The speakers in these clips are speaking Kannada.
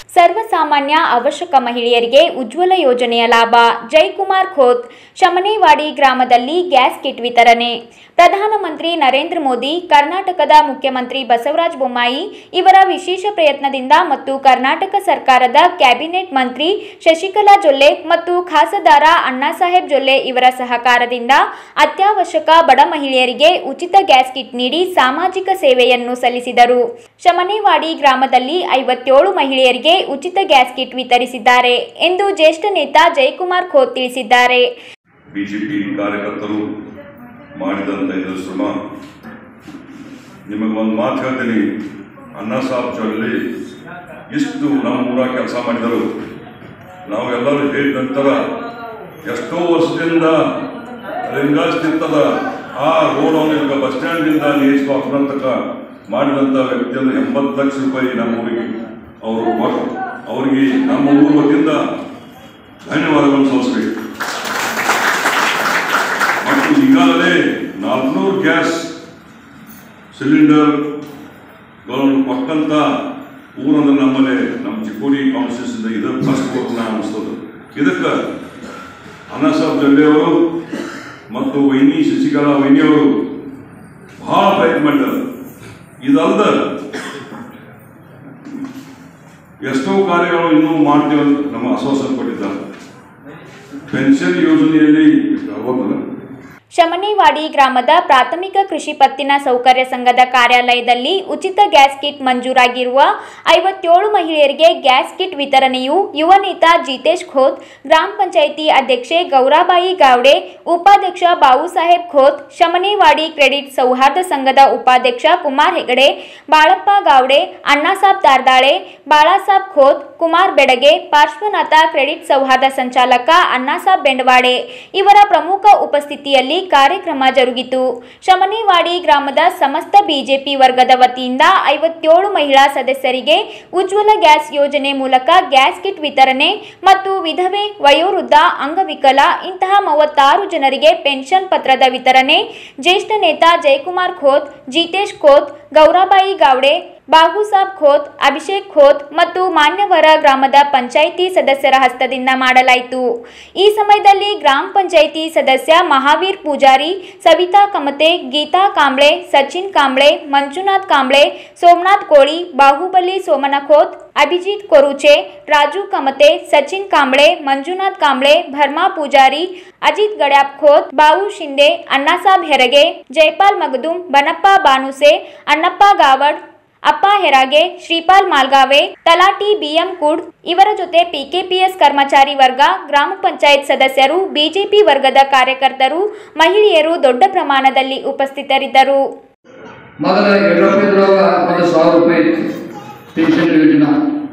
ಸರ್ವಸಾಮಾನ್ಯ ಅವಶ್ಯಕ ಮಹಿಳೆಯರಿಗೆ ಉಜ್ವಲ ಯೋಜನೆಯ ಲಾಭ ಜೈಕುಮಾರ್ ಖೋತ್ ಶಮನೇವಾಡಿ ಗ್ರಾಮದಲ್ಲಿ ಗ್ಯಾಸ್ ಕಿಟ್ ವಿತರಣೆ ಪ್ರಧಾನಮಂತ್ರಿ ನರೇಂದ್ರ ಮೋದಿ ಕರ್ನಾಟಕದ ಮುಖ್ಯಮಂತ್ರಿ ಬಸವರಾಜ ಬೊಮ್ಮಾಯಿ ಇವರ ವಿಶೇಷ ಪ್ರಯತ್ನದಿಂದ ಮತ್ತು ಕರ್ನಾಟಕ ಸರ್ಕಾರದ ಕ್ಯಾಬಿನೆಟ್ ಮಂತ್ರಿ ಶಶಿಕಲಾ ಜೊಲ್ಲೆ ಮತ್ತು ಖಾಸದಾರ ಅಣ್ಣಾಸಾಹೇಬ್ ಜೊಲ್ಲೆ ಇವರ ಸಹಕಾರದಿಂದ ಅತ್ಯವಶ್ಯಕ ಬಡ ಮಹಿಳೆಯರಿಗೆ ಉಚಿತ ಗ್ಯಾಸ್ ಕಿಟ್ ನೀಡಿ ಸಾಮಾಜಿಕ ಸೇವೆಯನ್ನು ಸಲ್ಲಿಸಿದರು ಶಮನೇವಾಡಿ ಗ್ರಾಮದಲ್ಲಿ ಐವತ್ತೇಳು ಮಹಿಳೆಯರಿಗೆ ಉಚಿತ ಗ್ಯಾಸ್ ಕಿಟ್ ವಿತರಿಸಿದ್ದಾರೆ ಎಂದು ಜ್ಯೇಷ್ಠ ನೇತಾ ಜಯಕುಮಾರ್ ಖೋತ್ ತಿಳಿಸಿದ್ದಾರೆ ಬಿಜೆಪಿ ಕಾರ್ಯಕರ್ತರು ಮಾಡಿದಂಥ ಇದು ಶ್ರಮ ನಿಮಗೆ ಒಂದು ಮಾತು ಹೇಳ್ತೀನಿ ಅನ್ನ ಸಾಬ್ ಚೊಲ್ಲಿ ಇಷ್ಟು ನಮ್ಮ ಊರ ಕೆಲಸ ಮಾಡಿದರು ನಾವು ಎಲ್ಲರೂ ಹೇಳಿದ ನಂತರ ಎಷ್ಟೋ ವರ್ಷದಿಂದ ಲಿಂಗಾಜ್ ನಿಂತದ ಆ ರೋಡ್ ಅವನಿಗೆ ಬಸ್ ಸ್ಟ್ಯಾಂಡಿಂದ ನೇಚ್ ತನಕ ಮಾಡಿದಂಥ ವ್ಯಕ್ತಿಯನ್ನು ಎಂಬತ್ತು ಲಕ್ಷ ರೂಪಾಯಿ ನಮ್ಮ ಊರಿಗೆ ಅವರು ಕೊಟ್ಟು ಅವರಿಗೆ ನಮ್ಮ ಊರು ವತಿಯಿಂದ ಧನ್ಯವಾದಗಳನ್ನು ಸಲ್ಲಿಸಬೇಕು ಮತ್ತು ಈಗಾಗಲೇ ನಾಲ್ಕುನೂರು ಗ್ಯಾಸ್ ಸಿಲಿಂಡರ್ಗಳನ್ನು ಕೊಟ್ಟಂತ ಊರಂದ್ರೆ ನಮ್ಮಲ್ಲಿ ನಮ್ಮ ಚಿಕ್ಕೋಡಿ ಕಾನ್ಸ್ಟಿಟ್ಯೂಷನ್ ಇದು ಫಸ್ಟ್ ಊರನ್ನ ಅನಿಸ್ತದೆ ಇದಕ್ಕೆ ಅನಸಾಬ್ ಜೊಲ್ಲೆಯವರು ಮತ್ತು ವೈನಿ ಶಶಿಕಲಾ ವೈನಿಯವರು ಬಹಳ ಪ್ರಯತ್ನ ಮಾಡಿದ್ದಾರೆ ಇದಲ್ಲದ ಎಷ್ಟೋ ಕಾರ್ಯಗಳು ಇನ್ನೂ ಮಾಡ್ತೇವೆ ಅಂತ ನಮ್ಮ ಆಶ್ವಾಸನೆ ಕೊಟ್ಟಿದ್ದಾರೆ ಪೆನ್ಷನ್ ಯೋಜನೆಯಲ್ಲಿ ಆಗೋದಲ್ಲ ಶಮನೇವಾಡಿ ಗ್ರಾಮದ ಪ್ರಾಥಮಿಕ ಕೃಷಿ ಪತ್ತಿನ ಸೌಕರ್ಯ ಸಂಘದ ಕಾರ್ಯಾಲಯದಲ್ಲಿ ಉಚಿತ ಗ್ಯಾಸ್ ಕಿಟ್ ಮಂಜೂರಾಗಿರುವ ಐವತ್ತೇಳು ಮಹಿಳೆಯರಿಗೆ ಗ್ಯಾಸ್ ಕಿಟ್ ವಿತರಣೆಯು ಯುವ ನೇತಾ ಜಿತೇಶ್ ಖೋತ್ ಗ್ರಾಮ ಪಂಚಾಯಿತಿ ಅಧ್ಯಕ್ಷೆ ಗೌರಾಬಾಯಿ ಗಾವ್ಡೆ ಉಪಾಧ್ಯಕ್ಷ ಬಾಬುಸಾಹೇಬ್ ಖೋತ್ ಶಮನೇವಾಡಿ ಕ್ರೆಡಿಟ್ ಸೌಹಾರ್ದ ಸಂಘದ ಉಪಾಧ್ಯಕ್ಷ ಕುಮಾರ್ ಹೆಗಡೆ ಬಾಳಪ್ಪ ಗಾವ್ಡೆ ಅಣ್ಣಾಸಾಬ್ ತಾರ್ದಾಳೆ ಬಾಳಾಸಾಬ್ ಖೋತ್ ಕುಮಾರ್ ಬೆಡಗೆ ಪಾರ್ಶ್ವನಾಥ ಕ್ರೆಡಿಟ್ ಸೌಹಾರ್ದ ಸಂಚಾಲಕ ಅಣ್ಣಾಸಾಬ್ ಬೆಂಡವಾಡೆ ಇವರ ಪ್ರಮುಖ ಉಪಸ್ಥಿತಿಯಲ್ಲಿ ಕಾರ್ಯಕ್ರಮ ಜರುಗಿತು ಶಮನೇವಾಡಿ ಗ್ರಾಮದ ಸಮಸ್ತ ಬಿಜೆಪಿ ವರ್ಗದ ವತಿಯಿಂದ ಐವತ್ತೇಳು ಮಹಿಳಾ ಸದಸ್ಯರಿಗೆ ಉಜ್ವಲ ಗ್ಯಾಸ್ ಯೋಜನೆ ಮೂಲಕ ಗ್ಯಾಸ್ ಕಿಟ್ ವಿತರಣೆ ಮತ್ತು ವಿಧವೆ ವಯೋವೃದ್ಧ ಅಂಗವಿಕಲ ಇಂತಹ ಮೂವತ್ತಾರು ಜನರಿಗೆ ಪೆನ್ಷನ್ ಪತ್ರದ ವಿತರಣೆ ಜ್ಯೇಷ್ಠ ನೇತಾ ಜಯಕುಮಾರ್ ಖೋತ್ ಜಿತೇಶ್ ಖೋತ್ ಗೌರಾಬಾಯಿ ಗಾವ್ಡೆ ಬಾಬುಸಾಬ್ ಖೋತ್ ಅಭಿಷೇಕ್ ಖೋತ್ ಮತ್ತು ಮಾನ್ಯವರ ಗ್ರಾಮದ ಪಂಚಾಯಿತಿ ಸದಸ್ಯರ ಹಸ್ತದಿಂದ ಮಾಡಲಾಯಿತು ಈ ಸಮಯದಲ್ಲಿ ಗ್ರಾಮ ಪಂಚಾಯಿತಿ ಸದಸ್ಯ ಮಹಾವೀರ್ ಪೂಜಾರಿ ಸವಿತಾ ಕಮತೆ ಗೀತಾ ಕಾಂಬ್ಳೆ ಸಚಿನ್ ಕಾಂಬ್ಳೆ ಮಂಜುನಾಥ್ ಕಾಂಬ್ಳೆ ಸೋಮನಾಥ್ ಕೋಳಿ ಬಾಹುಬಲಿ ಸೋಮನ ಖೋತ್ ಅಭಿಜಿತ್ ಕೊರುಚೆ ರಾಜು ಕಮತೆ ಸಚಿನ್ ಕಾಂಬ್ಳೆ ಮಂಜುನಾಥ್ ಕಾಂಬ್ಳೆ ಭರ್ಮಾ ಪೂಜಾರಿ ಅಜಿತ್ ಗಡ್ಯಾಪ್ ಖೋತ್ ಬಾವು ಶಿಂದೆ ಅಣ್ಣಾಸಾಬ್ ಹೆರಗೆ ಜೈಪಾಲ್ ಮಗದುಂ ಬನಪ್ಪ ಬಾನುಸೆ ಅಣ್ಣಪ್ಪ ಗಾವಡ್ ಅಪ್ಪ ಹೆರಾಗೆ ಶ್ರೀಪಾಲ್ ಮಾಲ್ಗಾವೆ ತಲಾಟಿ ಬಿಎಂ ಕುಡ್ ಇವರ ಜೊತೆ ಪಿಕೆಪಿಎಸ್ ಕರ್ಮಚಾರಿ ವರ್ಗ ಗ್ರಾಮ ಪಂಚಾಯತ್ ಸದಸ್ಯರು ಬಿಜೆಪಿ ವರ್ಗದ ಕಾರ್ಯಕರ್ತರು ಮಹಿಳೆಯರು ದೊಡ್ಡ ಪ್ರಮಾಣದಲ್ಲಿ ಉಪಸ್ಥಿತರಿದ್ದರು ಮೊದಲ ಯಡಿಯೂರಪ್ಪ ಇದ್ರೊಳಗ ಒಂದು ಸಾವಿರ ರೂಪಾಯಿ ಇತ್ತು ಪೆನ್ಷನ್ ಯೋಜನಾ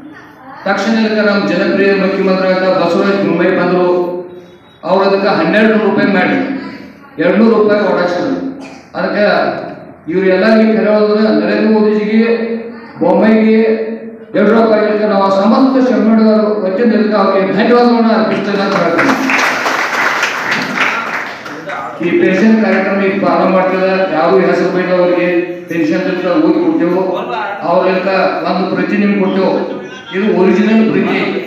ತಕ್ಷಣ ಇದಕ್ಕೆ ನಮ್ಮ ಜನಪ್ರಿಯ ಮುಖ್ಯಮಂತ್ರಿ ಆದ ಬಸವರಾಜ ಬೊಮ್ಮಾಯಿ ಬಂದರು ಅವ್ರು ಅದಕ್ಕೆ ಹನ್ನೆರಡು ನೂರು ರೂಪಾಯಿ ಮಾಡಿ ಎರಡು ನೂರು ರೂಪಾಯಿ ಓಡಾಡ್ಸಿದ್ರು ಅದಕ್ಕೆ ಇವರೆಲ್ಲರಿಗೆ ಕರೆಯೋದ್ರೆ ನರೇಂದ್ರ ಮೋದಿಜಿಗೆ ಬೊಮ್ಮಾಯಿಗೆ ಯಡಿಯೂರಪ್ಪ ಇದಕ್ಕೆ ನಾವು ಸಮಸ್ತ ಶ್ರಮದ ವತಿಯಿಂದ ಇದಕ್ಕೆ ಅವರಿಗೆ ಧನ್ಯವಾದವನ್ನು ಅರ್ಪಿಸ್ತೇನೆ ಅಂತ ಹೇಳ್ತೀನಿ ಈ ಪೆನ್ಷನ್ ಕಾರ್ಯಕ್ರಮ ಈಗ ಪ್ರಾರಂಭ ಮಾಡ್ತಿದ ಯಾವ ಹೆಸರು ಬೈದ ಅವರಿಗೆ ಪೆನ್ಷನ್ ಓದಿ ಕೊಟ್ಟೆವು ಅವ್ರಕ್ಕ ಒಂದು ಪ್ರತಿ ನಿಮ್ಗೆ ಕೊಟ್ಟೆವು ಇದು ಒರಿಜಿನಲ್ ಪ್ರತಿ